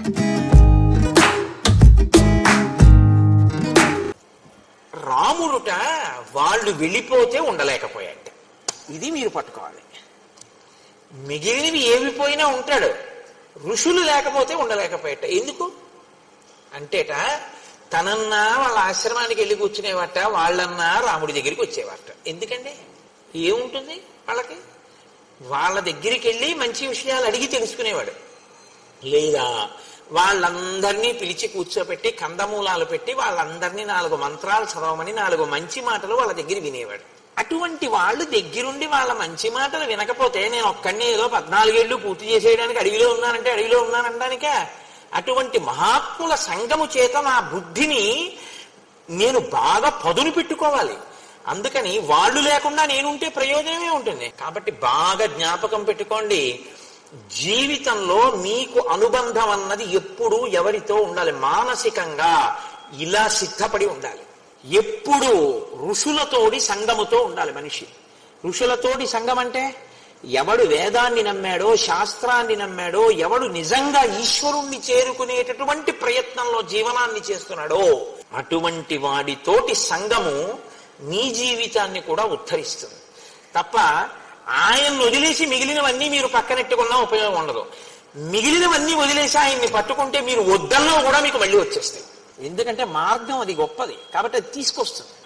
రాముడుట వాళ్ళు వెళ్ళిపోతే ఉండలేకపోయాట ఇది మీరు పట్టుకోవాలి మిగిలినవి ఏవి పోయినా ఉంటాడు ఋషులు లేకపోతే ఉండలేకపోయాట ఎందుకు అంటేట తనన్నా వాళ్ళ ఆశ్రమానికి వెళ్ళి కూర్చునేవాట వాళ్ళన్నా రాముడి దగ్గరికి వచ్చేవాట ఎందుకండి ఏముంటుంది వాళ్ళకి వాళ్ళ దగ్గరికి వెళ్ళి మంచి విషయాలు అడిగి తెలుసుకునేవాడు లేదా వాళ్ళందరినీ పిలిచి కూర్చోబెట్టి కందమూలాలు పెట్టి వాళ్ళందరినీ నాలుగు మంత్రాలు చదవమని నాలుగు మంచి మాటలు వాళ్ళ దగ్గర వినేవాడు అటువంటి వాళ్ళు దగ్గరుండి వాళ్ళ మంచి మాటలు వినకపోతే నేను ఒక్కడిని ఏదో పద్నాలుగేళ్లు పూర్తి చేసేయడానికి అడవిలో ఉన్నానంటే అడవిలో ఉన్నానంటానికా అటువంటి మహాత్ముల సంగము చేత నా బుద్ధిని నేను బాగా పదును పెట్టుకోవాలి అందుకని వాళ్ళు లేకుండా నేనుంటే ప్రయోజనమే ఉంటుంది కాబట్టి బాగా జ్ఞాపకం పెట్టుకోండి జీవితంలో మీకు అనుబంధం అన్నది ఎప్పుడు ఎవరితో ఉండాలి మానసికంగా ఇలా సిద్ధపడి ఉండాలి ఎప్పుడు ఋషులతోడి సంగముతో ఉండాలి మనిషి ఋషులతోటి సంఘం అంటే ఎవడు వేదాన్ని నమ్మాడో శాస్త్రాన్ని నమ్మాడో ఎవడు నిజంగా ఈశ్వరుణ్ణి చేరుకునేటటువంటి ప్రయత్నంలో జీవనాన్ని చేస్తున్నాడో అటువంటి వాడితోటి సంఘము నీ జీవితాన్ని కూడా ఉద్ధరిస్తుంది తప్ప ఆయన్ని వదిలేసి మిగిలినవన్నీ మీరు పక్కనెట్టుకున్నా ఉపయోగం ఉండదు మిగిలినవన్నీ వదిలేసి ఆయన్ని పట్టుకుంటే మీరు వద్దన్నా కూడా మీకు మళ్ళీ వచ్చేస్తాయి ఎందుకంటే మార్గం అది గొప్పది కాబట్టి అది తీసుకొస్తుంది